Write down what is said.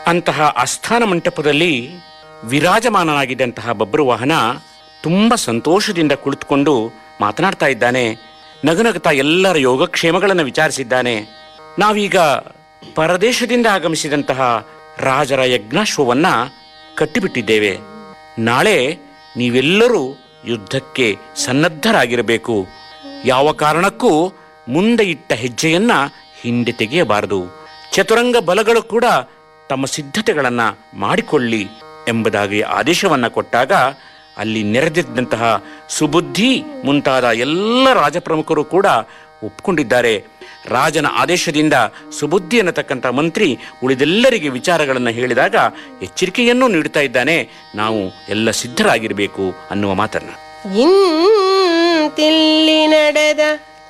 ಅಂತಹ ಆಸ್ಥಾನ ಮಂಟಪದಲ್ಲಿ ವಿರಾಜಮಾನನಾಗಿದ್ದಂತಹ ಬಬ್ರು ವಾಹನ ತುಂಬ ಸಂತೋಷದಿಂದ ಕುಳಿತುಕೊಂಡು ಮಾತನಾಡ್ತಾ ಇದ್ದಾನೆ ನಗುನಗುತ್ತಾ ಎಲ್ಲರ ಯೋಗಕ್ಷೇಮಗಳನ್ನು ವಿಚಾರಿಸಿದ್ದಾನೆ ನಾವೀಗ ಪರದೇಶದಿಂದ ಆಗಮಿಸಿದಂತಹ ರಾಜರ ಯಜ್ಞಾಶ್ವವನ್ನ ಕಟ್ಟಿಬಿಟ್ಟಿದ್ದೇವೆ ನಾಳೆ ನೀವೆಲ್ಲರೂ ಯುದ್ಧಕ್ಕೆ ಸನ್ನದ್ಧರಾಗಿರಬೇಕು ಯಾವ ಕಾರಣಕ್ಕೂ ಮುಂದೆ ಇಟ್ಟ ಹೆಜ್ಜೆಯನ್ನ ಹಿಂದೆ ತೆಗೆಯಬಾರದು ಚತುರಂಗ ಬಲಗಳು ಕೂಡ ತಮ್ಮ ಸಿದ್ಧತೆಗಳನ್ನ ಮಾಡಿಕೊಳ್ಳಿ ಎಂಬುದಾಗಿ ಆದೇಶವನ್ನ ಕೊಟ್ಟಾಗ ಅಲ್ಲಿ ನೆರೆದಿದ್ದಂತಹ ಸುಬುದ್ಧಿ ಮುಂತಾದ ಎಲ್ಲ ರಾಜಪ್ರಮುಖರು ಕೂಡ ಒಪ್ಕೊಂಡಿದ್ದಾರೆ ರಾಜನ ಆದೇಶದಿಂದ ಸುಬುದ್ಧಿ ಅನ್ನತಕ್ಕಂಥ ಮಂತ್ರಿ ಉಳಿದೆಲ್ಲರಿಗೆ ವಿಚಾರಗಳನ್ನು ಹೇಳಿದಾಗ ಎಚ್ಚರಿಕೆಯನ್ನೂ ನೀಡುತ್ತಾ ಇದ್ದಾನೆ ನಾವು ಎಲ್ಲ ಸಿದ್ಧರಾಗಿರಬೇಕು ಅನ್ನುವ ಮಾತನ್ನ ಇಂತಿಲ್ಲಿ ನಡೆದ